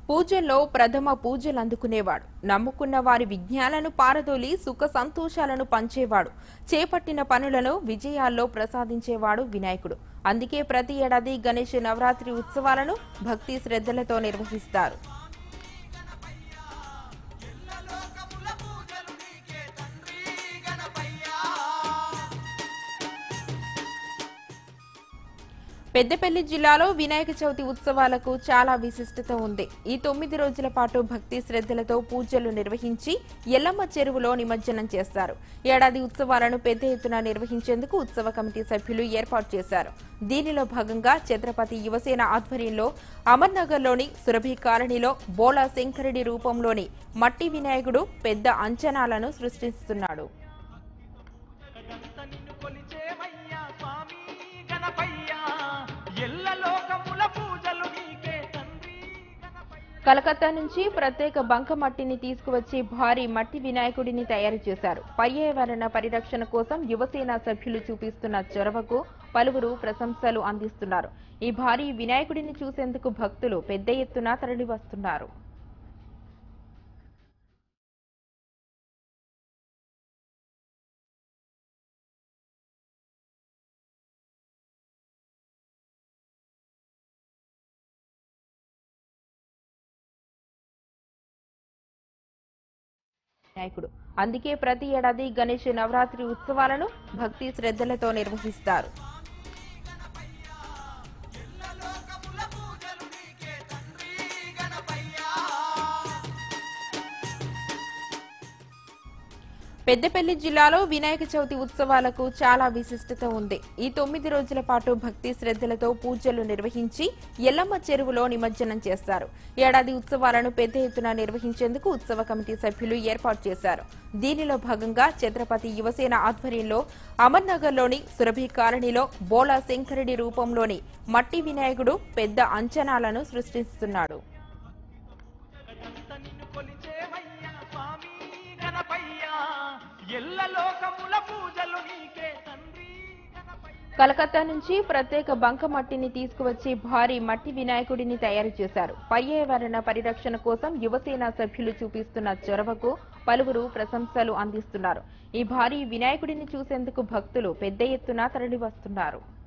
పూజల్లో ప్రథమ పూజలు అందుకునేవాడు నమ్ముకున్న వారి విజ్ఞాలను పారదోలి సుఖ సంతోషాలను పంచేవాడు చేపట్టిన పనులను విజయాల్లో ప్రసాదించేవాడు వినాయకుడు అందుకే ప్రతి ఏడాది గణేష్ నవరాత్రి ఉత్సవాలను భక్తి శ్రద్ధలతో నిర్వహిస్తారు పెద్దపల్లి జిల్లాలో వినాయక చవితి ఉత్సవాలకు చాలా విశిష్టత ఉంది ఈ తొమ్మిది రోజుల పాటు భక్తి శ్రద్ధలతో పూజలు నిర్వహించి ఎల్లమ్మ చెరువులో నిమజ్జనం చేస్తారు ఏడాది ఉత్సవాలను పెద్ద ఎత్తున నిర్వహించేందుకు ఉత్సవ కమిటీ సభ్యులు ఏర్పాటు చేశారు దీనిలో భాగంగా ఛత్రపతి యువసేన ఆధ్వర్యంలో అమర్నగర్లోని సురభి కాలనీలో బోలా శంకరుడి రూపంలోని మట్టి వినాయకుడు పెద్ద అంచనాలను సృష్టిస్తున్నాడు జగదంత నిన్ను కొలిచేమయ్యా స్వామి గణపయ్యా ఎల్ల లోకముల పూజలు నీకే తండ్రి గణపయ్య కలకత్తా నుంచి ప్రత్యేక బంక మట్టిని తీసుకువచ్చి భారీ మట్టి వినాయకుడిని తయారు చేశారు పర్యావరణ పరిరక్షణ కోసం యువసేన సభ్యులు చూపిస్తున్న చొరవకు పలువురు ప్రశంసలు అందిస్తున్నారు ఈ భారీ వినాయకుడిని చూసేందుకు భక్తులు పెద్ద ఎత్తున తరలివస్తున్నారు వినాయకుడు అందుకే ప్రతి ఏడాది గణేష్ నవరాత్రి ఉత్సవాలను భక్తి శ్రద్ధలతో నిర్వహిస్తారు పెద్దపల్లి జిల్లాలో వినాయక చవితి ఉత్సవాలకు చాలా విశిష్టత ఉంది ఈ తొమ్మిది రోజుల పాటు భక్తి శ్రద్ధలతో పూజలు నిర్వహించి ఎల్లమ్మ చెరువులో నిమజ్జనం చేస్తారు ఏడాది ఉత్సవాలను పెద్ద ఎత్తున నిర్వహించేందుకు ఉత్సవ కమిటీ సభ్యులు ఏర్పాటు చేశారు దీనిలో భాగంగా ఛత్రపతి యువసేన ఆధ్వర్యంలో అమర్నగర్లోని సురభి కాలనీలో బోలా శంకరుడి రూపంలోని మట్టి వినాయకుడు పెద్ద అంచనాలను సృష్టిస్తున్నాడు జగదంత నిన్ను కొలిచేమయ్యా స్వామి గణపయ్యా ఎల్ల లోకముల పూజలు నీకే తండ్రి గణపయ్య కలకత్తా నుంచి ప్రత్యేక బంక మట్టిని తీసుకువచ్చి భారీ మట్టి వినాయకుడిని తయారు చేశారు పర్యావరణ పరిరక్షణ కోసం యువసేన సభ్యులు చూపిస్తున్న చొరవకు పలువురు ప్రశంసలు అందిస్తున్నారు ఈ భారీ వినాయకుడిని చూసేందుకు భక్తులు పెద్ద ఎత్తున తరలివస్తున్నారు